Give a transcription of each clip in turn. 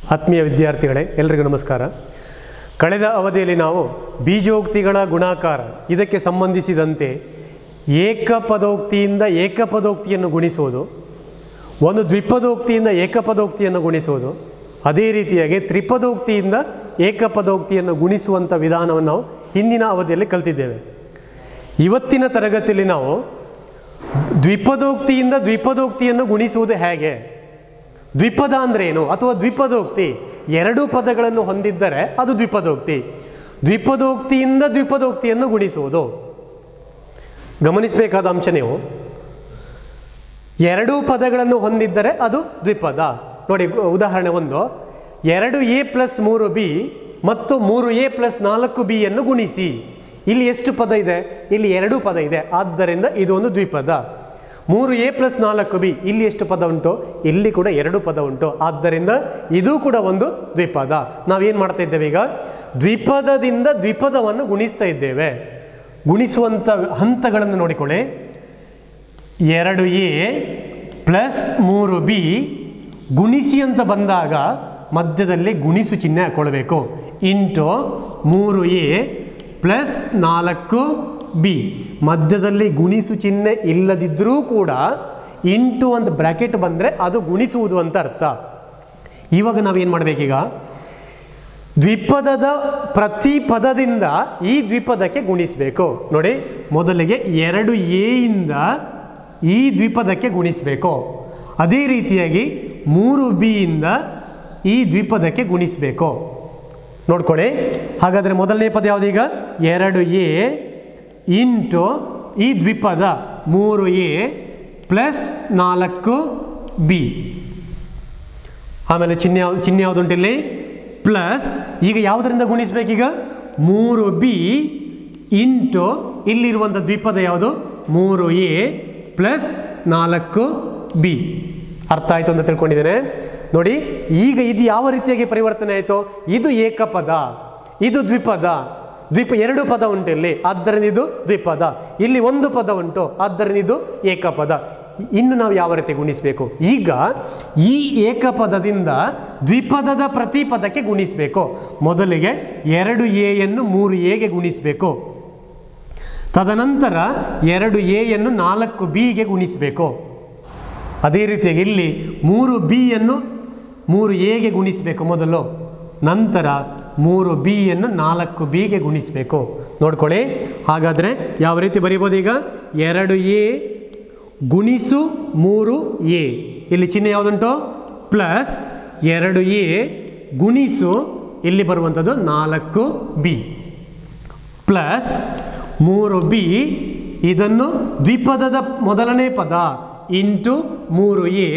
ಆತ್ಮೀಯ ವಿದ್ಯಾರ್ಥಿಗಳೇ ಎಲ್ರಿಗೂ ನಮಸ್ಕಾರ ಕಳೆದ ಅವಧಿಯಲ್ಲಿ ನಾವು ಬೀಜೋಕ್ತಿಗಳ ಗುಣಾಕಾರ ಇದಕ್ಕೆ ಸಂಬಂಧಿಸಿದಂತೆ ಏಕಪದೋಕ್ತಿಯಿಂದ ಏಕಪದೋಕ್ತಿಯನ್ನು ಗುಣಿಸುವುದು ಒಂದು ದ್ವಿಪದೋಕ್ತಿಯಿಂದ ಏಕಪದೋಕ್ತಿಯನ್ನು ಗುಣಿಸುವುದು ಅದೇ ರೀತಿಯಾಗಿ ತ್ರಿಪದೋಕ್ತಿಯಿಂದ ಏಕಪದೋಕ್ತಿಯನ್ನು ಗುಣಿಸುವಂಥ ವಿಧಾನವನ್ನು ನಾವು ಹಿಂದಿನ ಅವಧಿಯಲ್ಲಿ ಕಲ್ತಿದ್ದೇವೆ ಇವತ್ತಿನ ತರಗತಿಯಲ್ಲಿ ನಾವು ದ್ವಿಪದೋಕ್ತಿಯಿಂದ ದ್ವಿಪದೋಕ್ತಿಯನ್ನು ಗುಣಿಸುವುದು ಹೇಗೆ ದ್ವಿಪದ ಅಂದ್ರೆ ಏನು ಅಥವಾ ದ್ವಿಪದೋಕ್ತಿ ಎರಡು ಪದಗಳನ್ನು ಹೊಂದಿದ್ದರೆ ಅದು ದ್ವಿಪದೋಕ್ತಿ ದ್ವಿಪದೋಕ್ತಿಯಿಂದ ದ್ವಿಪದೋಕ್ತಿಯನ್ನು ಗುಣಿಸುವುದು ಗಮನಿಸಬೇಕಾದ ಅಂಶ ನೀವು ಎರಡು ಪದಗಳನ್ನು ಹೊಂದಿದ್ದರೆ ಅದು ದ್ವಿಪದ ನೋಡಿ ಗು- ಉದಾಹರಣೆ ಒಂದು ಎರಡು ಎ ಪ್ಲಸ್ ಮೂರು ಬಿ ಮತ್ತು ಮೂರು ಎ ಪ್ಲಸ್ ನಾಲ್ಕು ಬಿಯನ್ನು ಗುಣಿಸಿ ಇಲ್ಲಿ ಎಷ್ಟು ಪದ ಇದೆ ಇಲ್ಲಿ ಎರಡು ಪದ ಇದೆ ಆದ್ದರಿಂದ ಇದು ಒಂದು ದ್ವಿಪದ ಮೂರು ಎ ಪ್ಲಸ್ ನಾಲ್ಕು ಬಿ ಇಲ್ಲಿ ಎಷ್ಟು ಪದ ಉಂಟು ಇಲ್ಲಿ ಕೂಡ ಎರಡು ಪದ ಉಂಟು ಆದ್ದರಿಂದ ಇದು ಕೂಡ ಒಂದು ದ್ವಿಪದ ನಾವೇನು ಮಾಡ್ತಾ ಇದ್ದೇವೆ ಈಗ ದ್ವಿಪದದಿಂದ ದ್ವಿಪದವನ್ನು ಗುಣಿಸ್ತಾ ಇದ್ದೇವೆ ಗುಣಿಸುವಂಥ ಹಂತಗಳನ್ನು ನೋಡಿಕೊಳ್ಳಿ ಎರಡು ಎ ಪ್ಲಸ್ ಮೂರು ಬಿ ಗುಣಿಸಿ ಅಂತ ಬಂದಾಗ ಮಧ್ಯದಲ್ಲಿ ಗುಣಿಸು ಚಿಹ್ನೆ ಹಾಕ್ಕೊಳ್ಬೇಕು ಇಂಟು ಮೂರು ಎ ಪ್ಲಸ್ ನಾಲ್ಕು ಬಿ ಮಧ್ಯದಲ್ಲಿ ಗುಣಿಸು ಚಿಹ್ನೆ ಇಲ್ಲದಿದ್ದರೂ ಕೂಡ ಇಂಟು ಅಂತ ಬ್ರ್ಯಾಕೆಟ್ ಬಂದರೆ ಅದು ಗುಣಿಸುವುದು ಅಂತ ಅರ್ಥ ಇವಾಗ ನಾವೇನು ಮಾಡಬೇಕೀಗ ದ್ವಿಪದದ ಪ್ರತಿ ಪದದಿಂದ ಈ ದ್ವಿಪದಕ್ಕೆ ಗುಣಿಸಬೇಕು ನೋಡಿ ಮೊದಲಿಗೆ ಎರಡು ಎ ಇಂದ ಈ ದ್ವಿಪದಕ್ಕೆ ಗುಣಿಸಬೇಕು ಅದೇ ರೀತಿಯಾಗಿ ಮೂರು ಬಿ ಇಂದ ಈ ದ್ವಿಪದಕ್ಕೆ ಗುಣಿಸಬೇಕು ನೋಡ್ಕೊಳ್ಳಿ ಹಾಗಾದರೆ ಮೊದಲನೇ ಪದ ಯಾವುದೀಗ ಎರಡು ಎ ಇಂಟು ಈ ದ್ವಿಪದ ಮೂರು ಎ ಪ್ಲಸ್ ನಾಲ್ಕು ಬಿ ಆಮೇಲೆ ಚಿಹ್ನೆ ಯಾವ್ದು ಚಿಹ್ನೆ ಯಾವುದುಂಟು ಇಲ್ಲಿ ಪ್ಲಸ್ ಈಗ ಯಾವುದರಿಂದ ಗುಣಿಸ್ಬೇಕೀಗ ಮೂರು ಬಿ ಇಂಟು ಇಲ್ಲಿರುವಂಥ ದ್ವಿಪದ ಯಾವುದು ಮೂರು ಎ ಪ್ಲಸ್ ನಾಲ್ಕು ಬಿ ಅರ್ಥ ಆಯಿತು ಅಂತ ತಿಳ್ಕೊಂಡಿದ್ದೇನೆ ನೋಡಿ ಈಗ ಇದು ಯಾವ ರೀತಿಯಾಗಿ ಪರಿವರ್ತನೆ ಆಯಿತು ಇದು ಏಕಪದ ಇದು ದ್ವಿಪದ ದ್ವಿಪ ಎರಡು ಪದ ಉಂಟು ಇಲ್ಲಿ ಆದ್ದರಿಂದ ಇದು ದ್ವಿಪದ ಇಲ್ಲಿ ಒಂದು ಪದ ಉಂಟು ಆದ್ದರಿಂದ ಇದು ಏಕಪದ ಇನ್ನು ನಾವು ಯಾವ ರೀತಿ ಗುಣಿಸಬೇಕು ಈಗ ಈ ಏಕಪದದಿಂದ ದ್ವಿಪದದ ಪ್ರತಿ ಪದಕ್ಕೆ ಗುಣಿಸಬೇಕು ಮೊದಲಿಗೆ ಎರಡು ಎಯನ್ನು ಮೂರು ಎಗೆ ಗುಣಿಸಬೇಕು ತದನಂತರ ಎರಡು ಎಯನ್ನು ನಾಲ್ಕು ಬಿಗೆ ಗುಣಿಸಬೇಕು ಅದೇ ರೀತಿಯಾಗಿ ಇಲ್ಲಿ ಮೂರು ಬಿಯನ್ನು ಮೂರು ಎಗೆ ಗುಣಿಸಬೇಕು ಮೊದಲು ನಂತರ ಮೂರು ಬಿಯನ್ನು ನಾಲ್ಕು ಬಿಗೆ ಗುಣಿಸಬೇಕು ನೋಡ್ಕೊಳ್ಳಿ ಹಾಗಾದರೆ ಯಾವ ರೀತಿ ಬರೀಬೋದು ಈಗ ಎರಡು ಎ ಗುಣಿಸು ಮೂರು ಎ ಇಲ್ಲಿ ಚಿಹ್ನೆ ಯಾವುದುಂಟು ಪ್ಲಸ್ ಎರಡು ಎ ಗುಣಿಸು ಇಲ್ಲಿ ಬರುವಂಥದ್ದು ನಾಲ್ಕು ಬಿ ಪ್ಲಸ್ ಮೂರು ಬಿ ಇದನ್ನು ದ್ವಿಪದದ ಮೊದಲನೇ ಪದ ಇಂಟು ಮೂರು ಎ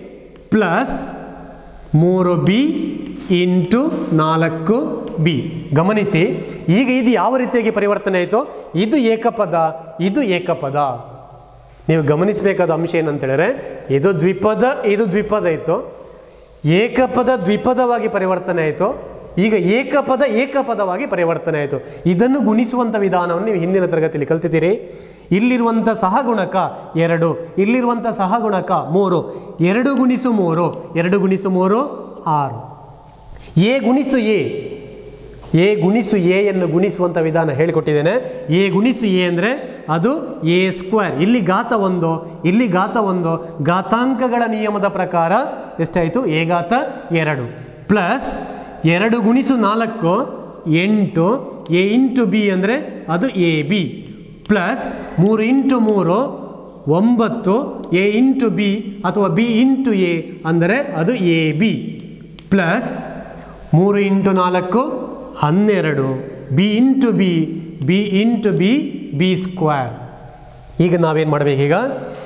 ಪ್ಲಸ್ ಮೂರು ಬಿ ಇಂಟು ನಾಲ್ಕು ಬಿ ಗಮನಿಸಿ ಈಗ ಇದು ಯಾವ ರೀತಿಯಾಗಿ ಪರಿವರ್ತನೆ ಆಯಿತು ಇದು ಏಕಪದ ಇದು ಏಕಪದ ನೀವು ಗಮನಿಸಬೇಕಾದ ಅಂಶ ಏನಂತ ಹೇಳಿದ್ರೆ ಇದು ದ್ವಿಪದ ಇದು ದ್ವಿಪದ ಇತ್ತು ಏಕಪದ ದ್ವಿಪದವಾಗಿ ಪರಿವರ್ತನೆ ಆಯಿತು ಈಗ ಏಕಪದ ಏಕಪದವಾಗಿ ಪರಿವರ್ತನೆ ಆಯಿತು ಇದನ್ನು ಗುಣಿಸುವಂಥ ವಿಧಾನವನ್ನು ನೀವು ಹಿಂದಿನ ತರಗತಿಯಲ್ಲಿ ಕಲ್ತಿದ್ದೀರಿ ಇಲ್ಲಿರುವಂಥ ಸಹಗುಣಕ ಎರಡು ಇಲ್ಲಿರುವಂಥ ಸಹಗುಣಕ ಮೂರು ಎರಡು ಗುಣಿಸು ಮೂರು ಎರಡು ಗುಣಿಸು ಮೂರು ಆರು ಎ ಗುಣಿಸು ಎ ಎ ಗುಣಿಸು ಎ ಯನ್ನು ಗುಣಿಸುವಂಥ ವಿಧಾನ ಹೇಳಿಕೊಟ್ಟಿದ್ದೇನೆ ಎ ಗುಣಿಸು ಎ ಅಂದರೆ ಅದು ಎ ಸ್ಕ್ವೇರ್ ಇಲ್ಲಿ ಘಾತ ಒಂದು ಇಲ್ಲಿ ಘಾತ ಒಂದು ಘಾತಾಂಕಗಳ ನಿಯಮದ ಪ್ರಕಾರ ಎಷ್ಟಾಯಿತು ಎ ಘಾತ ಎರಡು ಪ್ಲಸ್ ಎರಡು ಗುಣಿಸು ನಾಲ್ಕು ಎಂಟು ಎ ಇಂಟು ಬಿ ಅಂದರೆ ಅದು ಎ ಬಿ ಪ್ಲಸ್ ಮೂರು ಇಂಟು ಮೂರು ಒಂಬತ್ತು ಎ ಇಂಟು ಬಿ ಅಥವಾ ಬಿ ಇಂಟು ಎ ಅಂದರೆ ಅದು ಎ ಬಿ ಪ್ಲಸ್ ಮೂರು ಇಂಟು ನಾಲ್ಕು ಹನ್ನೆರಡು b into b b into b b square ಈಗ ನಾವೇನು ಮಾಡಬೇಕೀಗ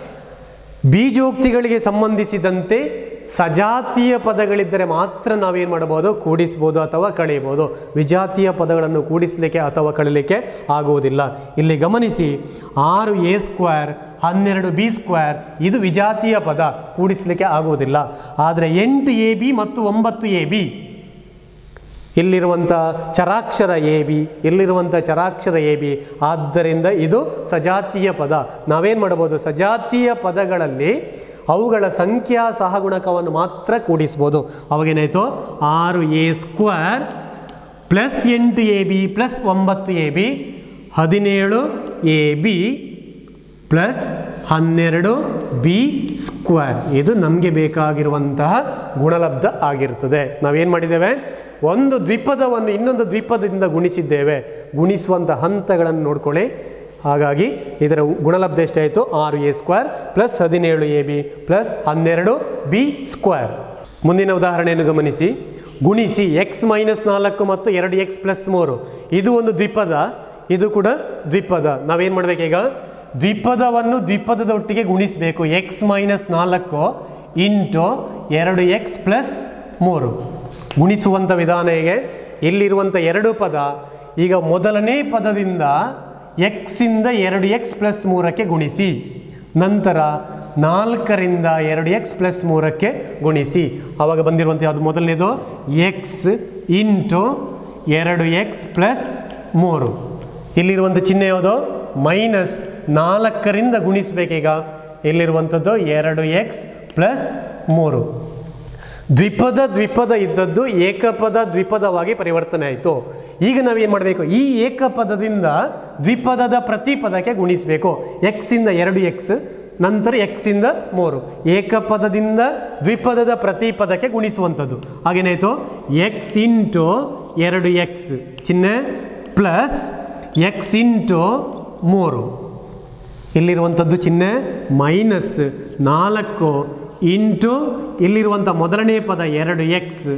ಬೀಜೋಕ್ತಿಗಳಿಗೆ ಸಂಬಂಧಿಸಿದಂತೆ ಸಜಾತಿಯ ಪದಗಳಿದ್ದರೆ ಮಾತ್ರ ನಾವೇನು ಮಾಡಬಹುದು ಕೂಡಿಸ್ಬೋದು ಅಥವಾ ಕಳೆಯಬಹುದು ವಿಜಾತಿಯ ಪದಗಳನ್ನು ಕೂಡಿಸಲಿಕ್ಕೆ ಅಥವಾ ಕಳೀಲಿಕ್ಕೆ ಆಗುವುದಿಲ್ಲ ಇಲ್ಲಿ ಗಮನಿಸಿ ಆರು ಎ ಸ್ಕ್ವೇರ್ ಹನ್ನೆರಡು ಬಿ ಸ್ಕ್ವೇರ್ ಇದು ವಿಜಾತಿಯ ಪದ ಕೂಡಿಸಲಿಕ್ಕೆ ಆಗುವುದಿಲ್ಲ ಆದರೆ ಎಂಟು ಎ ಬಿ ಮತ್ತು ಒಂಬತ್ತು ಎ ಬಿ ಇಲ್ಲಿರುವಂಥ ಚರಾಕ್ಷರ ಎ ಬಿ ಇಲ್ಲಿರುವಂಥ ಚರಾಕ್ಷರ ಎ ಬಿ ಆದ್ದರಿಂದ ಇದು ಸಜಾತೀಯ ಪದ ನಾವೇನು ಮಾಡ್ಬೋದು ಸಜಾತೀಯ ಪದಗಳಲ್ಲಿ ಅವುಗಳ ಸಂಖ್ಯಾ ಸಹಗುಣಕವನ್ನು ಮಾತ್ರ ಕೂಡಿಸ್ಬೋದು ಅವಾಗೇನಾಯಿತು ಆರು ಎ ಸ್ಕ್ವೇರ್ ಪ್ಲಸ್ ಎಂಟು ಎ ಬಿ ಪ್ಲಸ್ ಒಂಬತ್ತು ಎ ಬಿ ಹದಿನೇಳು ಎ ಬಿ ಪ್ಲಸ್ ಹನ್ನೆರಡು ಬಿ ಸ್ಕ್ವೇರ್ ಇದು ನಮಗೆ ಬೇಕಾಗಿರುವಂತಹ ಗುಣಲಬ್ಧ ಆಗಿರ್ತದೆ ನಾವೇನು ಮಾಡಿದ್ದೇವೆ ಒಂದು ದ್ವಿಪದವನ್ನು ಇನ್ನೊಂದು ದ್ವಿಪದದಿಂದ ಗುಣಿಸಿದ್ದೇವೆ ಗುಣಿಸುವಂಥ ಹಂತಗಳನ್ನು ನೋಡ್ಕೊಳ್ಳಿ ಹಾಗಾಗಿ ಇದರ ಗುಣಲಬ್ಧ ಎಷ್ಟಾಯಿತು ಆರು ಎ ಸ್ಕ್ವೇರ್ ಪ್ಲಸ್ ಹದಿನೇಳು ಎ ಬಿ ಪ್ಲಸ್ ಹನ್ನೆರಡು ಬಿ ಸ್ಕ್ವೇರ್ ಮುಂದಿನ ಉದಾಹರಣೆಯನ್ನು ಗಮನಿಸಿ ಗುಣಿಸಿ ಎಕ್ಸ್ ಮೈನಸ್ ನಾಲ್ಕು ಮತ್ತು ಎರಡು ಎಕ್ಸ್ ಪ್ಲಸ್ ಮೂರು ಇದು ಒಂದು ದ್ವಿಪದ ಇದು ಕೂಡ ದ್ವಿಪದ ನಾವೇನು ಮಾಡಬೇಕೀಗ ದ್ವಿಪದವನ್ನು ದ್ವಿಪದದ ಒಟ್ಟಿಗೆ ಗುಣಿಸಬೇಕು ಎಕ್ಸ್ ಮೈನಸ್ ನಾಲ್ಕು ಇಂಟು ಎರಡು ಎಕ್ಸ್ ಪ್ಲಸ್ ಮೂರು ಗುಣಿಸುವಂಥ ವಿಧಾನ ಹೇಗೆ ಇಲ್ಲಿರುವಂಥ ಎರಡು ಪದ ಈಗ ಮೊದಲನೇ ಪದದಿಂದ ಎಕ್ಸಿಂದ ಎರಡು ಎಕ್ಸ್ ಪ್ಲಸ್ ಮೂರಕ್ಕೆ ಗುಣಿಸಿ ನಂತರ ನಾಲ್ಕರಿಂದ ಎರಡು ಎಕ್ಸ್ ಪ್ಲಸ್ ಮೂರಕ್ಕೆ ಗುಣಿಸಿ ಆವಾಗ ಬಂದಿರುವಂಥ ಯಾವುದು ಮೊದಲನೇದು ಎಕ್ಸ್ ಇಂಟು ಎರಡು ಎಕ್ಸ್ ಪ್ಲಸ್ ಮೂರು ಇಲ್ಲಿರುವಂಥ ಚಿಹ್ನೆ ಯಾವುದು ಮೈನಸ್ ನಾಲ್ಕರಿಂದ ಗುಣಿಸ್ಬೇಕೀಗ ಇಲ್ಲಿರುವಂಥದ್ದು ಎರಡು ಎಕ್ಸ್ ಪ್ಲಸ್ ಮೂರು ದ್ವಿಪದ ದ್ವಿಪದ ಇದ್ದದ್ದು ಏಕಪದ ದ್ವಿಪದವಾಗಿ ಪರಿವರ್ತನೆ ಆಯಿತು ಈಗ ನಾವೇನು ಮಾಡಬೇಕು ಈ ಏಕಪದದಿಂದ ದ್ವಿಪದದ ಪ್ರತಿಪದಕ್ಕೆ ಗುಣಿಸಬೇಕು ಎಕ್ಸಿಂದ ಎರಡು ಎಕ್ಸ್ ನಂತರ ಎಕ್ಸಿಂದ ಮೂರು ಏಕಪದದಿಂದ ದ್ವಿಪದದ ಪ್ರತಿಪದಕ್ಕೆ ಗುಣಿಸುವಂಥದ್ದು ಹಾಗೇನಾಯಿತು ಎಕ್ಸ್ ಇಂಟು ಎರಡು ಎಕ್ಸ್ ಚಿಹ್ನೆ ಪ್ಲಸ್ ಎಕ್ಸ್ ಇಂಟು ಮೂರು ಇಲ್ಲಿರುವಂಥದ್ದು ಚಿಹ್ನೆ ಮೈನಸ್ ನಾಲ್ಕು ಇಂಟು ಇಲ್ಲಿರುವಂಥ ಮೊದಲನೇ ಪದ ಎರಡು ಎಕ್ಸ್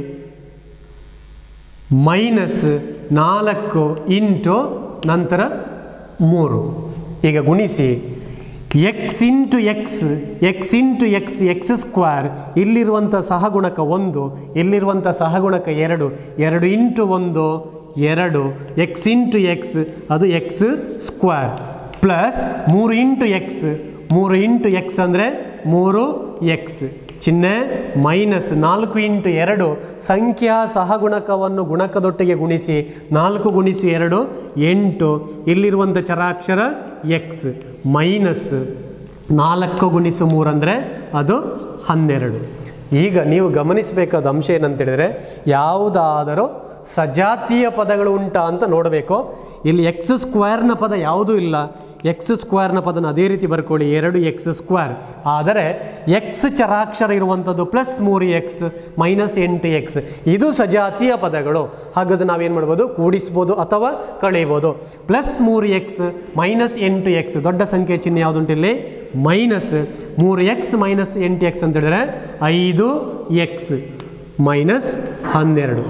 ಮೈನಸ್ ನಾಲ್ಕು ಇಂಟು ನಂತರ ಮೂರು ಈಗ ಗುಣಿಸಿ x into x x into x x square ಇಲ್ಲಿರುವಂಥ ಸಹಗುಣಕ ಒಂದು ಇಲ್ಲಿರುವಂಥ ಸಹಗುಣಕ ಎರಡು ಎರಡು ಇಂಟು ಒಂದು ಎರಡು ಎಕ್ಸ್ ಇಂಟು ಎಕ್ಸ್ ಅದು ಎಕ್ಸ್ ಸ್ಕ್ವೇರ್ ಪ್ಲಸ್ ಮೂರು ಇಂಟು ಎಕ್ಸ್ ಮೂರು ಇಂಟು ಎಕ್ಸ್ ಅಂದರೆ ಮೂರು ಎಕ್ಸ್ ಚಿಹ್ನೆ ಮೈನಸ್ ನಾಲ್ಕು ಇಂಟು ಎರಡು ಸಂಖ್ಯಾ ಸಹಗುಣಕವನ್ನು ಗುಣಕದೊಟ್ಟಿಗೆ ಗುಣಿಸಿ ನಾಲ್ಕು ಗುಣಿಸಿ ಎರಡು ಎಂಟು ಇಲ್ಲಿರುವಂಥ ಚರಾಕ್ಷರ ಎಕ್ಸ್ ಮೈನಸ್ ನಾಲ್ಕು ಗುಣಿಸು ಮೂರಂದರೆ ಅದು ಹನ್ನೆರಡು ಈಗ ನೀವು ಗಮನಿಸಬೇಕಾದ ಅಂಶ ಏನಂತೇಳಿದರೆ ಯಾವುದಾದರೂ ಸಜಾತೀಯ ಪದಗಳು ಉಂಟಾ ಅಂತ ನೋಡಬೇಕು ಇಲ್ಲಿ ಎಕ್ಸ್ ಸ್ಕ್ವೇರ್ನ ಪದ ಯಾವುದೂ ಇಲ್ಲ ಎಕ್ಸ್ ಸ್ಕ್ವೇರ್ನ ಪದನ ಅದೇ ರೀತಿ ಬರ್ಕೊಳ್ಳಿ ಎರಡು ಎಕ್ಸ್ ಸ್ಕ್ವೇರ್ ಆದರೆ ಎಕ್ಸ್ ಚರಾಕ್ಷರ ಇರುವಂಥದ್ದು ಪ್ಲಸ್ ಮೂರು ಎಕ್ಸ್ ಮೈನಸ್ ಎಂಟು ಎಕ್ಸ್ ಇದು ಸಜಾತೀಯ ಪದಗಳು ಹಾಗಾದ್ರೆ ನಾವೇನು ಮಾಡ್ಬೋದು ಕೂಡಿಸ್ಬೋದು ಅಥವಾ ಕಳೀಬೋದು ಪ್ಲಸ್ ಮೂರು ಎಕ್ಸ್ ಮೈನಸ್ ಎಂಟು ಎಕ್ಸ್ ದೊಡ್ಡ ಸಂಖ್ಯೆ ಚಿಹ್ನೆ ಯಾವುದುಂಟು ಇಲ್ಲಿ ಮೈನಸ್ ಮೂರು ಎಕ್ಸ್ ಮೈನಸ್ ಎಂಟು ಎಕ್ಸ್ ಅಂತ ಹೇಳಿದ್ರೆ ಐದು ಎಕ್ಸ್ ಮೈನಸ್ ಹನ್ನೆರಡು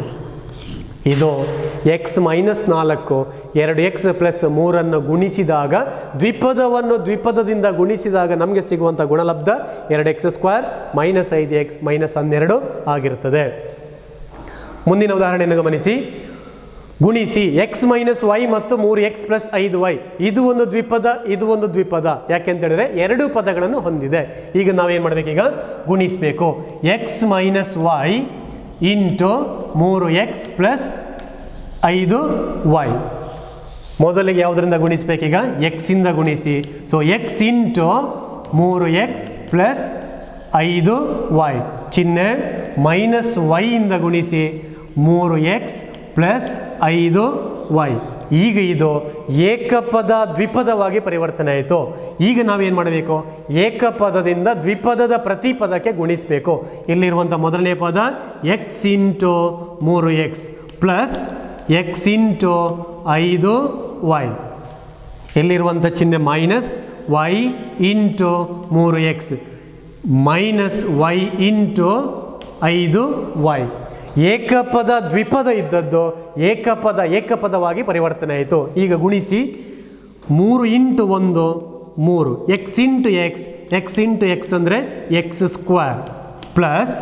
ಇದು ಎಕ್ಸ್ ಮೈನಸ್ ನಾಲ್ಕು ಎರಡು ಎಕ್ಸ್ ಪ್ಲಸ್ ಮೂರನ್ನು ಗುಣಿಸಿದಾಗ ದ್ವಿಪದವನ್ನು ದ್ವಿಪದದಿಂದ ಗುಣಿಸಿದಾಗ ನಮಗೆ ಸಿಗುವಂಥ ಗುಣಲಬ್ಧ ಎರಡು ಎಕ್ಸ್ ಸ್ಕ್ವೇರ್ ಮೈನಸ್ ಐದು ಎಕ್ಸ್ ಮೈನಸ್ ಹನ್ನೆರಡು ಆಗಿರ್ತದೆ ಮುಂದಿನ ಉದಾಹರಣೆಯನ್ನು ಗಮನಿಸಿ ಗುಣಿಸಿ ಎಕ್ಸ್ ಮೈನಸ್ ವೈ ಮತ್ತು ಮೂರು ಎಕ್ಸ್ ಪ್ಲಸ್ ಐದು ವೈ ಇದು ಒಂದು ದ್ವಿಪದ ಇದು ಒಂದು ದ್ವಿಪದ ಯಾಕೆಂತೇಳಿದ್ರೆ ಎರಡು ಪದಗಳನ್ನು ಹೊಂದಿದೆ ಈಗ ನಾವೇನು ಮಾಡಬೇಕೀಗ ಗುಣಿಸಬೇಕು ಎಕ್ಸ್ ಮೈನಸ್ ವೈ ಇಂಟು ಮೂರು ಎಕ್ಸ್ ಪ್ಲಸ್ ಐದು ವೈ ಮೊದಲಿಗೆ ಯಾವುದರಿಂದ ಗುಣಿಸ್ಬೇಕೀಗ ಎಕ್ಸಿಂದ ಗುಣಿಸಿ ಸೊ ಎಕ್ಸ್ ಇಂಟು ಮೂರು ಎಕ್ಸ್ ಪ್ಲಸ್ ಐದು ವೈ ಚಿಹ್ನೆ ಮೈನಸ್ ವೈಯಿಂದ ಗುಣಿಸಿ ಮೂರು ಎಕ್ಸ್ ಪ್ಲಸ್ ಐದು ವೈ ಈಗ ಇದು ಏಕಪದ ದ್ವಿಪದವಾಗಿ ಪರಿವರ್ತನೆ ಆಯಿತು ಈಗ ನಾವೇನು ಮಾಡಬೇಕು ಏಕಪದದಿಂದ ದ್ವಿಪದದ ಪ್ರತಿಪದಕ್ಕೆ ಗುಣಿಸಬೇಕು ಇಲ್ಲಿರುವಂಥ ಮೊದಲನೇ ಪದ ಎಕ್ಸ್ ಇಂಟು ಮೂರು ಎಕ್ಸ್ ಪ್ಲಸ್ ಎಕ್ಸ್ ಇಂಟು ಐದು ವೈ ಎಲ್ಲಿರುವಂಥ ಚಿಹ್ನೆ ಮೈನಸ್ ವೈ ಇಂಟು ಮೂರು ಎಕ್ಸ್ ಮೈನಸ್ ವೈ ಇಂಟು ಐದು ವೈ ಏಕಪದ ದ್ವಿಪದ ಇದ್ದದ್ದು ಏಕಪದ ಏಕಪದವಾಗಿ ಪರಿವರ್ತನೆ ಆಯಿತು ಈಗ ಗುಣಿಸಿ ಮೂರು ಇಂಟು ಒಂದು ಮೂರು x into x x into x ಅಂದರೆ x square plus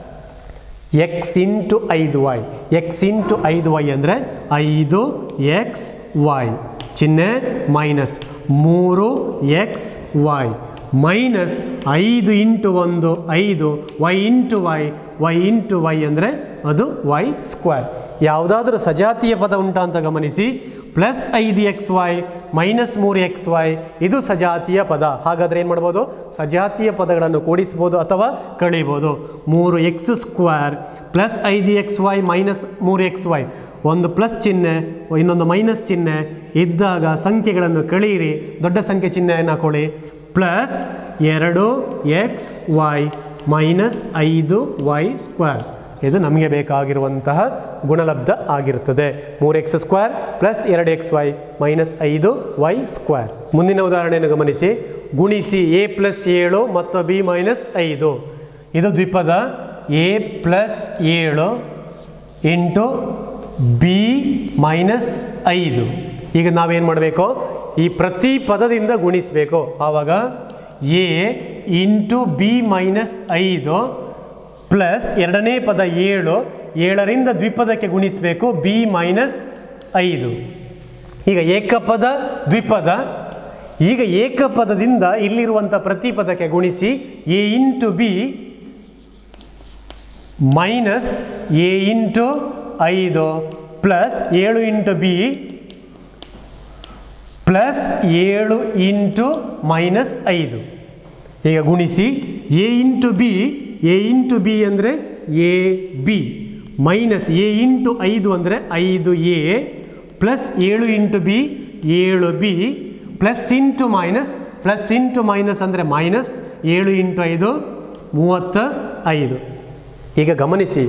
x into ಐದು ವೈ ಎಕ್ಸ್ ಇಂಟು ಐದು ವೈ ಅಂದರೆ ಐದು ಎಕ್ಸ್ ವೈ ಚಿಹ್ನೆ ಮೈನಸ್ ಮೂರು ಎಕ್ಸ್ ವೈ ಮೈನಸ್ ಐದು ಇಂಟು ಒಂದು ಐದು y into y y into y ಅಂದರೆ ಅದು ವೈ ಸ್ಕ್ವೇರ್ ಯಾವುದಾದ್ರೂ ಸಜಾತಿಯ ಪದ ಉಂಟಾ ಅಂತ ಗಮನಿಸಿ ಪ್ಲಸ್ ಐದು ಎಕ್ಸ್ ವೈ ಮೈನಸ್ ಮೂರು ಎಕ್ಸ್ ವೈ ಇದು ಸಜಾತಿಯ ಪದ ಹಾಗಾದರೆ ಏನು ಮಾಡ್ಬೋದು ಸಜಾತಿಯ ಪದಗಳನ್ನು ಕೂಡಿಸ್ಬೋದು ಅಥವಾ ಕಳೀಬೋದು ಮೂರು ಎಕ್ಸ್ ಸ್ಕ್ವೇರ್ ಪ್ಲಸ್ ಐದು ಎಕ್ಸ್ ವೈ ಮೈನಸ್ ಮೂರು ಎಕ್ಸ್ ವೈ ಒಂದು ಪ್ಲಸ್ ಚಿಹ್ನೆ ಇನ್ನೊಂದು ಮೈನಸ್ ಚಿಹ್ನೆ ಇದ್ದಾಗ ಸಂಖ್ಯೆಗಳನ್ನು ಕಳೀರಿ ದೊಡ್ಡ ಸಂಖ್ಯೆ ಚಿಹ್ನೆಯನ್ನು ಹಾಕೊಳ್ಳಿ ಪ್ಲಸ್ ಎರಡು ಎಕ್ಸ್ ವೈ ಮೈನಸ್ ಐದು ವೈ ಸ್ಕ್ವೇರ್ ಇದು ನಮಗೆ ಬೇಕಾಗಿರುವಂತಹ ಗುಣಲಬ್ಧ ಆಗಿರ್ತದೆ ಮೂರು ಎಕ್ಸ್ ಸ್ಕ್ವೇರ್ ಪ್ಲಸ್ ಎರಡು ಎಕ್ಸ್ ವೈ ಮೈನಸ್ ಐದು ವೈ ಸ್ಕ್ವೇರ್ ಮುಂದಿನ ಉದಾಹರಣೆಯನ್ನು ಗಮನಿಸಿ ಗುಣಿಸಿ ಎ ಪ್ಲಸ್ ಏಳು ಮತ್ತು ಬಿ ಮೈನಸ್ ಐದು ಇದು ದ್ವಿಪದ ಎ ಪ್ಲಸ್ ಏಳು ಇಂಟು ಬಿ ಮೈನಸ್ ಐದು ಈಗ ನಾವೇನು ಮಾಡಬೇಕು ಈ ಪ್ರತಿ ಪದದಿಂದ ಗುಣಿಸಬೇಕು ಆವಾಗ ಎ ಇಂಟು ಬಿ ಮೈನಸ್ ಐದು ಪ್ಲಸ್ ಎರಡನೇ ಪದ ಏಳು ಏಳರಿಂದ ದ್ವಿಪದಕ್ಕೆ ಗುಣಿಸಬೇಕು ಬಿ ಮೈನಸ್ ಐದು ಈಗ ಏಕಪದ ದ್ವಿಪದ ಈಗ ಏಕಪದದಿಂದ ಇಲ್ಲಿರುವಂಥ ಪ್ರತಿ ಪದಕ್ಕೆ ಗುಣಿಸಿ a into b minus a into ಐದು ಪ್ಲಸ್ ಏಳು ಇಂಟು ಬಿ ಪ್ಲಸ್ ಏಳು ಇಂಟು ಮೈನಸ್ ಐದು ಈಗ ಗುಣಿಸಿ a into b a into b ಅಂದರೆ a b minus a into ಐದು ಅಂದರೆ ಐದು ಎ ಪ್ಲಸ್ ಏಳು ಇಂಟು ಬಿ ಏಳು b plus into minus plus into minus ಅಂದರೆ ಮೈನಸ್ ಏಳು ಇಂಟು ಐದು ಮೂವತ್ತ ಐದು ಈಗ ಗಮನಿಸಿ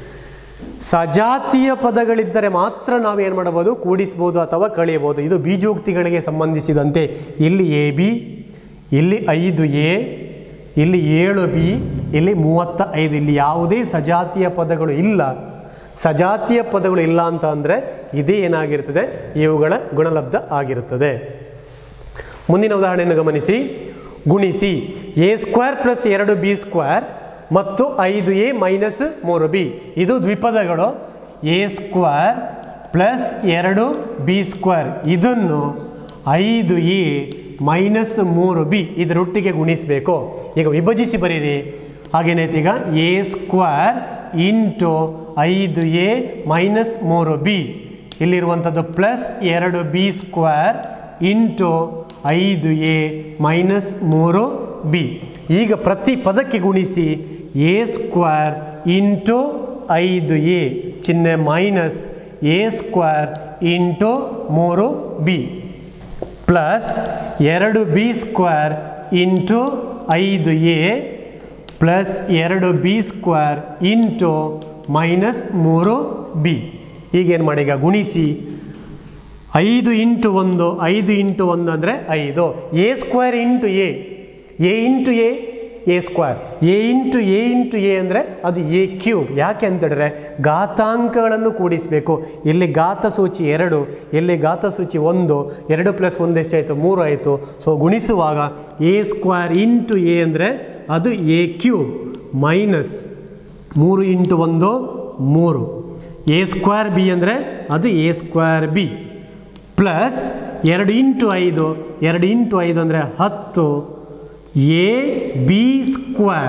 ಸಜಾತಿಯ ಪದಗಳಿದ್ದರೆ ಮಾತ್ರ ನಾವೇನು ಮಾಡಬಹುದು ಕೂಡಿಸ್ಬೋದು ಅಥವಾ ಕಳೆಯಬಹುದು ಇದು ಬೀಜೋಕ್ತಿಗಳಿಗೆ ಸಂಬಂಧಿಸಿದಂತೆ ಇಲ್ಲಿ ಎ ಬಿ ಇಲ್ಲಿ ಐದು ಎ ಇಲ್ಲಿ ಏಳು ಬಿ ಇಲ್ಲಿ ಮೂವತ್ತ ಐದು ಇಲ್ಲಿ ಯಾವುದೇ ಸಜಾತಿಯ ಪದಗಳು ಇಲ್ಲ ಸಜಾತಿಯ ಪದಗಳು ಇಲ್ಲ ಅಂತ ಅಂದರೆ ಇದೇ ಏನಾಗಿರ್ತದೆ ಇವುಗಳ ಗುಣಲಬ್ಧ ಆಗಿರುತ್ತದೆ ಮುಂದಿನ ಉದಾಹರಣೆಯನ್ನು ಗಮನಿಸಿ ಗುಣಿಸಿ ಎ ಸ್ಕ್ವೇರ್ ಪ್ಲಸ್ ಎರಡು ಬಿ ಸ್ಕ್ವೇರ್ ಮತ್ತು ಐದು ಎ ಮೈನಸ್ ಮೂರು ಬಿ ಇದು ದ್ವಿಪದಗಳು ಎ ಸ್ಕ್ವೇರ್ ಪ್ಲಸ್ ಎರಡು ಬಿ ಸ್ಕ್ವೇರ್ ಇದನ್ನು ಐದು ಎ ಮೈನಸ್ ಮೂರು ಬಿ ಇದರೊಟ್ಟಿಗೆ ಗುಣಿಸಬೇಕು ಈಗ ವಿಭಜಿಸಿ ಬರೀರಿ ಹಾಗೇನೈತೆ ಈಗ ಎ ಸ್ಕ್ವೇರ್ ಇಂಟು ಐದು ಎ ಮೈನಸ್ ಮೂರು ಬಿ ಇಲ್ಲಿರುವಂಥದ್ದು ಪ್ಲಸ್ ಎರಡು ಬಿ ಸ್ಕ್ವೇರ್ ಇಂಟು ಐದು ಎ ಮೈನಸ್ ಮೂರು ಬಿ ಈಗ ಪ್ರತಿ ಪದಕ್ಕೆ ಗುಣಿಸಿ ಎ ಸ್ಕ್ವೇರ್ ಇಂಟು ಐದು ಎ ಚಿಹ್ನೆ ಮೈನಸ್ ಎ ಸ್ಕ್ವೇರ್ ಇಂಟು ಮೂರು ಬಿ ಪ್ಲಸ್ ಎರಡು ಬಿ ಸ್ಕ್ವೇರ್ ಇಂಟು ಐದು ಎ ಪ್ಲಸ್ ಎರಡು ಬಿ ಸ್ಕ್ವೇರ್ ಇಂಟು ಮೈನಸ್ ಮೂರು ಬಿ ಈಗೇನು ಮಾಡಿ ಈಗ ಗುಣಿಸಿ ಐದು ಇಂಟು ಒಂದು ಐದು ಇಂಟು ಒಂದು ಅಂದರೆ ಐದು a square into a a into a a square a into a into a ಅಂದರೆ ಅದು ಎ ಕ್ಯೂಬ್ ಯಾಕೆ ಅಂತೇಳಿದ್ರೆ ಘಾತಾಂಕಗಳನ್ನು ಕೂಡಿಸಬೇಕು ಇಲ್ಲಿ ಘಾತ ಸೂಚಿ ಎರಡು ಇಲ್ಲಿ ಘಾತ ಸೂಚಿ ಒಂದು ಎರಡು ಪ್ಲಸ್ ಒಂದು ಎಷ್ಟಾಯಿತು ಮೂರು ಆಯಿತು ಸೊ ಗುಣಿಸುವಾಗ ಎ ಸ್ಕ್ವೇರ್ ಇಂಟು ಎ ಅಂದರೆ ಅದು ಎ ಕ್ಯೂಬ್ ಮೈನಸ್ ಮೂರು ಇಂಟು ಒಂದು ಮೂರು ಎ ಸ್ಕ್ವೇರ್ ಬಿ ಅಂದರೆ ಅದು ಎ ಸ್ಕ್ವೇರ್ ಬಿ ಪ್ಲಸ್ ಎರಡು ಇಂಟು ಐದು ಎರಡು ಇಂಟು ಐದು ಅಂದರೆ ಹತ್ತು a b square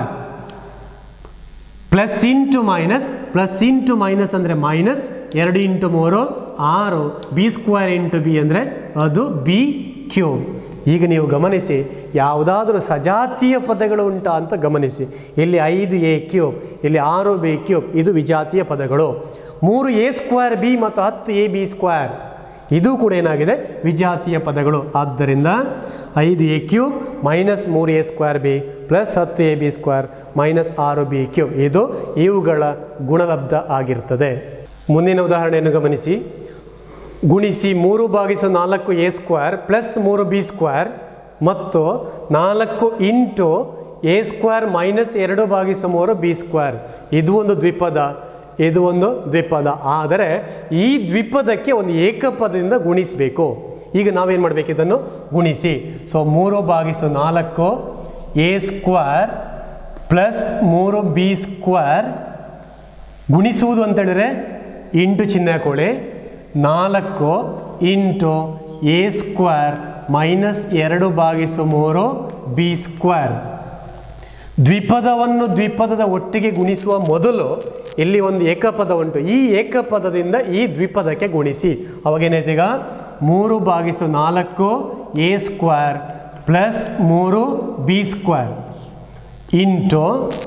plus into minus plus into minus ಅಂದರೆ ಮೈನಸ್ ಎರಡು ಇಂಟು ಮೂರು ಆರು ಬಿ ಸ್ಕ್ವೇರ್ ಇಂಟು ಬಿ ಅಂದರೆ ಅದು ಬಿ ಕ್ಯೂಬ್ ಈಗ ನೀವು ಗಮನಿಸಿ ಯಾವುದಾದ್ರೂ ಸಜಾತಿಯ ಪದಗಳು ಉಂಟಾ ಅಂತ ಗಮನಿಸಿ ಇಲ್ಲಿ ಐದು ಎ ಕ್ಯೂಬ್ ಇಲ್ಲಿ ಆರು ಬಿ ಕ್ಯೂಬ್ ಇದು ವಿಜಾತಿಯ ಪದಗಳು ಮೂರು ಎ ಸ್ಕ್ವೇರ್ ಬಿ ಮತ್ತು ಹತ್ತು ಎ ಬಿ ಸ್ಕ್ವೇರ್ ಇದು ಕೂಡ ಏನಾಗಿದೆ ವಿಜಾತಿಯ ಪದಗಳು ಆದ್ದರಿಂದ ಐದು ಎ ಕ್ಯೂಬ್ ಮೈನಸ್ ಮೂರು ಎ ಸ್ಕ್ವೇರ್ ಬಿ ಪ್ಲಸ್ ಹತ್ತು ಎ ಬಿ ಸ್ಕ್ವೇರ್ ಮೈನಸ್ ಆರು ಬಿ ಕ್ಯೂಬ್ ಇದು ಇವುಗಳ ಗುಣಲಬ್ಧ ಆಗಿರ್ತದೆ ಮುಂದಿನ ಉದಾಹರಣೆಯನ್ನು ಗಮನಿಸಿ ಗುಣಿಸಿ ಮೂರು ಭಾಗಿಸು ನಾಲ್ಕು ಎ ಸ್ಕ್ವೇರ್ ಪ್ಲಸ್ ಮೂರು ಬಿ ಸ್ಕ್ವೇರ್ ಮತ್ತು ನಾಲ್ಕು ಇಂಟು ಎ ಸ್ಕ್ವೇರ್ ಮೈನಸ್ ಎರಡು ಭಾಗಿಸು ಮೂರು ಬಿ ಸ್ಕ್ವೇರ್ ಇದು ಒಂದು ದ್ವಿಪದ ಇದು ಒಂದು ದ್ವಿಪದ ಆದರೆ ಈ ದ್ವಿಪದಕ್ಕೆ ಒಂದು ಏಕಪದದಿಂದ ಗುಣಿಸಬೇಕು ಈಗ ನಾವೇನು ಮಾಡಬೇಕು ಇದನ್ನು ಗುಣಿಸಿ ಸೊ ಮೂರು ಭಾಗಿಸು ನಾಲ್ಕು ಎ ಸ್ಕ್ವೇರ್ ಪ್ಲಸ್ ಮೂರು ಬಿ ಸ್ಕ್ವೇರ್ ಗುಣಿಸುವುದು ಅಂತೇಳಿದ್ರೆ ಇಂಟು ಚಿಹ್ನೆ ಹಾಕೊಳ್ಳಿ ನಾಲ್ಕು ಇಂಟು ಎ ಸ್ಕ್ವೇರ್ ಮೈನಸ್ ಎರಡು ಭಾಗಿಸು ಮೂರು ಬಿ ಸ್ಕ್ವೇರ್ ದ್ವಿಪದವನ್ನು ದ್ವಿಪದದ ಒಟ್ಟಿಗೆ ಗುಣಿಸುವ ಮೊದಲು ಇಲ್ಲಿ ಒಂದು ಏಕಪದ ಉಂಟು ಈ ಏಕಪದದಿಂದ ಈ ದ್ವಿಪದಕ್ಕೆ ಗುಣಿಸಿ ಅವಾಗೇನಾಯ್ತು ಈಗ ಮೂರು ಭಾಗಿಸು ನಾಲ್ಕು ಎ ಸ್ಕ್ವೇರ್ ಪ್ಲಸ್ ಮೂರು ಬಿ ಸ್ಕ್ವೇರ್ ಇಂಟು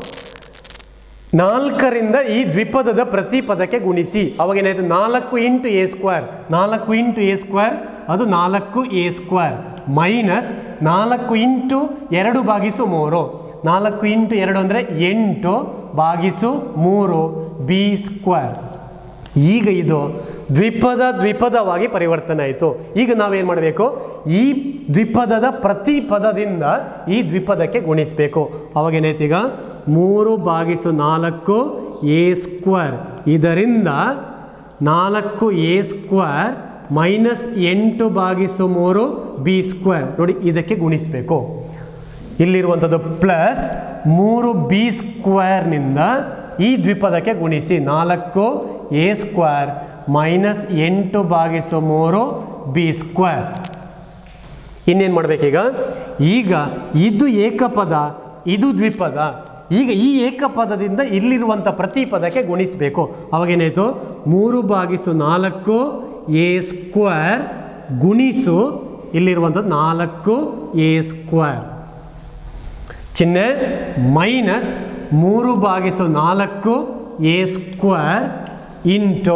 ನಾಲ್ಕರಿಂದ ಈ ದ್ವಿಪದದ ಪ್ರತಿ ಪದಕ್ಕೆ ಗುಣಿಸಿ ಅವಾಗೇನಾಯಿತು ನಾಲ್ಕು ಇಂಟು ಎ ಸ್ಕ್ವೇರ್ ನಾಲ್ಕು ಇಂಟು ಎ ಸ್ಕ್ವೇರ್ ಅದು ನಾಲ್ಕು ಎ ಸ್ಕ್ವೇರ್ ಮೈನಸ್ ನಾಲ್ಕು ಇಂಟು ಎರಡು ಭಾಗಿಸು ಮೂರು ನಾಲ್ಕು ಇಂಟು ಎರಡು ಅಂದರೆ ಎಂಟು ಭಾಗಿಸು ಮೂರು ಬಿ ಸ್ಕ್ವೇರ್ ಈಗ ಇದು ದ್ವಿಪದ ದ್ವಿಪದವಾಗಿ ಪರಿವರ್ತನೆ ಆಯಿತು ಈಗ ನಾವೇನು ಮಾಡಬೇಕು ಈ ದ್ವಿಪದದ ಪ್ರತಿ ಪದದಿಂದ ಈ ದ್ವಿಪದಕ್ಕೆ ಗುಣಿಸಬೇಕು ಅವಾಗೇನೈತಿ ಈಗ ಮೂರು ಭಾಗಿಸು ನಾಲ್ಕು ಎ ಸ್ಕ್ವೇರ್ ಇದರಿಂದ ನಾಲ್ಕು ಎ ಸ್ಕ್ವೇರ್ ಮೈನಸ್ ಎಂಟು ಭಾಗಿಸು ಮೂರು ಬಿ ಸ್ಕ್ವೇರ್ ನೋಡಿ ಇದಕ್ಕೆ ಗುಣಿಸಬೇಕು ಇಲ್ಲಿರುವಂಥದ್ದು ಪ್ಲಸ್ ಮೂರು ಬಿ ಸ್ಕ್ವೇರ್ನಿಂದ ಈ ದ್ವಿಪದಕ್ಕೆ ಗುಣಿಸಿ ನಾಲ್ಕು ಎ ಸ್ಕ್ವೇರ್ ಮೈನಸ್ ಎಂಟು ಭಾಗಿಸು ಮೂರು ಬಿ ಸ್ಕ್ವೇರ್ ಇನ್ನೇನು ಮಾಡಬೇಕೀಗ ಈಗ ಇದು ಏಕಪದ ಇದು ದ್ವಿಪದ ಈಗ ಈ ಏಕಪದದಿಂದ ಇಲ್ಲಿರುವಂಥ ಪ್ರತಿ ಪದಕ್ಕೆ ಗುಣಿಸಬೇಕು ಅವಾಗೇನಾಯಿತು ಮೂರು ಭಾಗಿಸು ನಾಲ್ಕು ಎ ಸ್ಕ್ವೇರ್ ಗುಣಿಸು ಇಲ್ಲಿರುವಂಥದ್ದು ನಾಲ್ಕು ಎ ಸ್ಕ್ವೇರ್ ಚಿಹ್ನೆ ಮೈನಸ್ ಮೂರು ಭಾಗಿಸು ನಾಲ್ಕು ಎ ಸ್ಕ್ವೇರ್ ಇಂಟು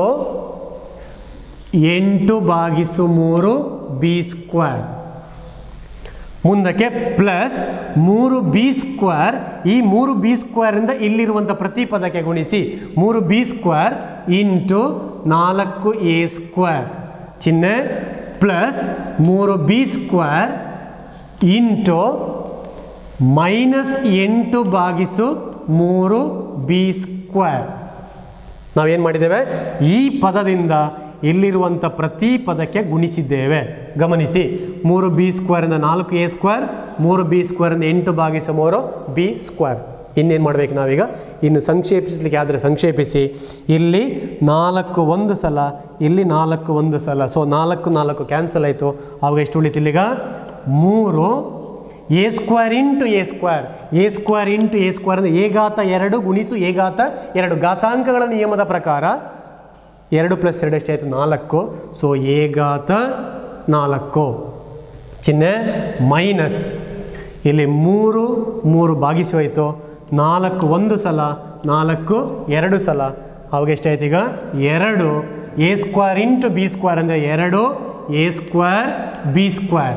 ಎಂಟು ಭಾಗಿಸು ಮೂರು ಬಿ ಸ್ಕ್ವೇರ್ ಮುಂದಕ್ಕೆ ಪ್ಲಸ್ ಮೂರು ಬಿ ಸ್ಕ್ವೇರ್ ಈ ಮೂರು ಬಿ ಸ್ಕ್ವೇರಿಂದ ಇಲ್ಲಿರುವಂಥ ಪ್ರತಿ ಪದಕ್ಕೆ ಗುಣಿಸಿ ಮೂರು ಬಿ ಸ್ಕ್ವೇರ್ ಇಂಟು ನಾಲ್ಕು ಎ ಸ್ಕ್ವೇರ್ ಚಿಹ್ನೆ ಪ್ಲಸ್ ಮೂರು ಬಿ ಸ್ಕ್ವೇರ್ ಇಂಟು ಮೈನಸ್ ಎಂಟು ಭಾಗಿಸು ಮೂರು ಬಿ ಸ್ಕ್ವೇರ್ ನಾವೇನು ಮಾಡಿದ್ದೇವೆ ಈ ಪದದಿಂದ ಇಲ್ಲಿರುವಂಥ ಪ್ರತಿ ಪದಕ್ಕೆ ಗುಣಿಸಿದ್ದೇವೆ ಗಮನಿಸಿ ಮೂರು ಬಿ ಸ್ಕ್ವೇರಿಂದ ನಾಲ್ಕು ಎ ಸ್ಕ್ವೇರ್ ಮೂರು ಬಿ ಸ್ಕ್ವೇರಿಂದ ಎಂಟು ಭಾಗಿಸ ಮೂರು ಬಿ ಸ್ಕ್ವೇರ್ ಇನ್ನೇನು ಮಾಡಬೇಕು ನಾವೀಗ ಇನ್ನು ಸಂಕ್ಷೇಪಿಸಲಿಕ್ಕೆ ಆದರೆ ಸಂಕ್ಷೇಪಿಸಿ ಇಲ್ಲಿ ನಾಲ್ಕು ಒಂದು ಸಲ ಇಲ್ಲಿ ನಾಲ್ಕು ಒಂದು ಸಲ ಸೊ ನಾಲ್ಕು ನಾಲ್ಕು ಕ್ಯಾನ್ಸಲ್ ಆಯಿತು ಆವಾಗ ಎಷ್ಟು ಉಳಿತು ಇಲ್ಲಿಗ ಮೂರು a square into a square a square into a square ಅಂದರೆ ಎ ಘಾತ ಎರಡು ಗುಣಿಸು ಎ ಘಾತ ಎರಡು ಘಾತಾಂಕಗಳ ನಿಯಮದ ಪ್ರಕಾರ ಎರಡು ಪ್ಲಸ್ ಎರಡು ಎಷ್ಟಾಯಿತು ನಾಲ್ಕು ಸೊ ಎ ಘಾತ ನಾಲ್ಕು ಚಿಹ್ನೆ ಮೈನಸ್ ಇಲ್ಲಿ ಮೂರು ಮೂರು ಭಾಗಿಸಿ ಹೋಯಿತು ನಾಲ್ಕು ಒಂದು ಸಲ ನಾಲ್ಕು ಎರಡು ಸಲ ಅವಾಗ ಎಷ್ಟಾಯ್ತು ಈಗ ಎರಡು a square into b square ಅಂದರೆ ಎರಡು a square b square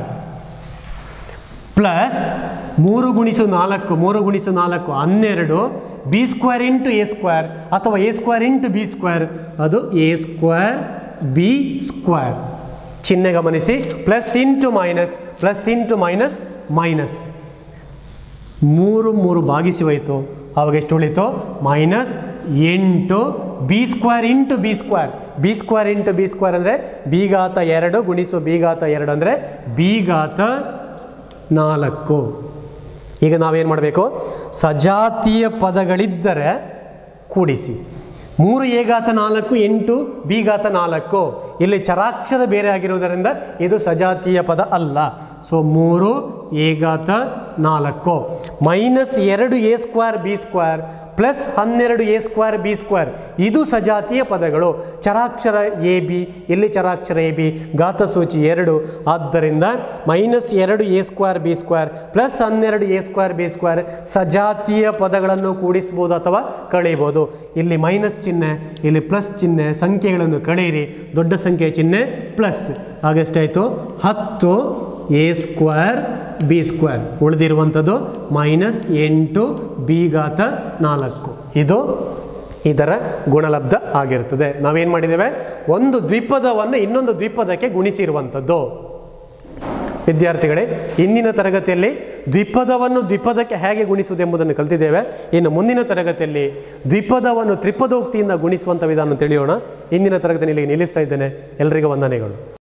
plus ಮೂರು ಗುಣಿಸು ನಾಲ್ಕು ಮೂರು ಗುಣಿಸು ನಾಲ್ಕು ಹನ್ನೆರಡು b square into a square ಅಥವಾ a square into b square ಅದು ಎ ಸ್ಕ್ವೇರ್ ಬಿ ಸ್ಕ್ವೇರ್ ಚಿಹ್ನೆ ಗಮನಿಸಿ plus into minus plus into minus minus ಮೂರು ಮೂರು ಭಾಗಿಸಿ ಹೋಯಿತು ಆವಾಗ ಎಷ್ಟು ಉಳಿತು ಮೈನಸ್ ಎಂಟು b square into b square b square into b square ಅಂದರೆ ಬಿ ಘಾತ ಎರಡು ಗುಣಿಸು ಬಿ ಘಾತ ಎರಡು ಅಂದರೆ ಬಿ ಘಾತ ನಾಲ್ಕು ಈಗ ನಾವೇನು ಮಾಡಬೇಕು ಸಜಾತೀಯ ಪದಗಳಿದ್ದರೆ ಕೂಡಿಸಿ ಮೂರು ಎ ಘಾತ ನಾಲ್ಕು ಎಂಟು ಬಿ ಘಾತ ನಾಲ್ಕು ಇಲ್ಲಿ ಚರಾಕ್ಷರ ಬೇರೆ ಆಗಿರುವುದರಿಂದ ಇದು ಸಜಾತೀಯ ಪದ ಅಲ್ಲ ಸೊ ಮೂರು ಎ ಘಾತ ನಾಲ್ಕು ಮೈನಸ್ ಎರಡು a square b square plus ಹನ್ನೆರಡು ಎ ಸ್ಕ್ವೇರ್ ಬಿ ಸ್ಕ್ವೇರ್ ಇದು ಸಜಾತಿಯ ಪದಗಳು ಚರಾಕ್ಷರ ಎ ಬಿ ಇಲ್ಲಿ ಚರಾಕ್ಷರ ಎ ಬಿ ಘಾತಸೂಚಿ ಎರಡು ಆದ್ದರಿಂದ ಮೈನಸ್ ಎರಡು a square b square plus ಹನ್ನೆರಡು ಎ ಸ್ಕ್ವೇರ್ ಬಿ ಸ್ಕ್ವೇರ್ ಸಜಾತೀಯ ಪದಗಳನ್ನು ಕೂಡಿಸ್ಬೋದು ಅಥವಾ ಕಳೆಯಬಹುದು ಇಲ್ಲಿ ಮೈನಸ್ ಚಿಹ್ನೆ ಇಲ್ಲಿ ಪ್ಲಸ್ ಚಿಹ್ನೆ ಸಂಖ್ಯೆಗಳನ್ನು ಕಳೆಯಿರಿ ದೊಡ್ಡ ಸಂಖ್ಯೆಯ ಚಿಹ್ನೆ ಪ್ಲಸ್ ಹಾಗೆಷ್ಟಾಯಿತು ಹತ್ತು ಎ ಸ್ಕ್ವೇರ್ ಬಿ ಸ್ಕ್ವೇರ್ ಉಳಿದಿರುವಂಥದ್ದು ಮೈನಸ್ ಎಂಟು ಬಿ ಘಾತ ನಾಲ್ಕು ಇದು ಇದರ ಗುಣಲಬ್ಧ ಆಗಿರ್ತದೆ ನಾವೇನು ಮಾಡಿದ್ದೇವೆ ಒಂದು ದ್ವಿಪದವನ್ನು ಇನ್ನೊಂದು ದ್ವಿಪದಕ್ಕೆ ಗುಣಿಸಿರುವಂಥದ್ದು ವಿದ್ಯಾರ್ಥಿಗಳೇ ಇಂದಿನ ತರಗತಿಯಲ್ಲಿ ದ್ವಿಪದವನ್ನು ದ್ವಿಪದಕ್ಕೆ ಹೇಗೆ ಗುಣಿಸುವುದೆಂಬುದನ್ನು ಕಲಿತಿದ್ದೇವೆ ಇನ್ನು ಮುಂದಿನ ತರಗತಿಯಲ್ಲಿ ದ್ವಿಪದವನ್ನು ತ್ರಿಪದೋಕ್ತಿಯಿಂದ ಗುಣಿಸುವಂಥ ವಿಧಾನ ತಿಳಿಯೋಣ ಇಂದಿನ ತರಗತಿಯಲ್ಲಿ ನಿಲ್ಲಿಸ್ತಾ ಇದ್ದೇನೆ ಎಲ್ಲರಿಗೂ ವಂದನೆಗಳು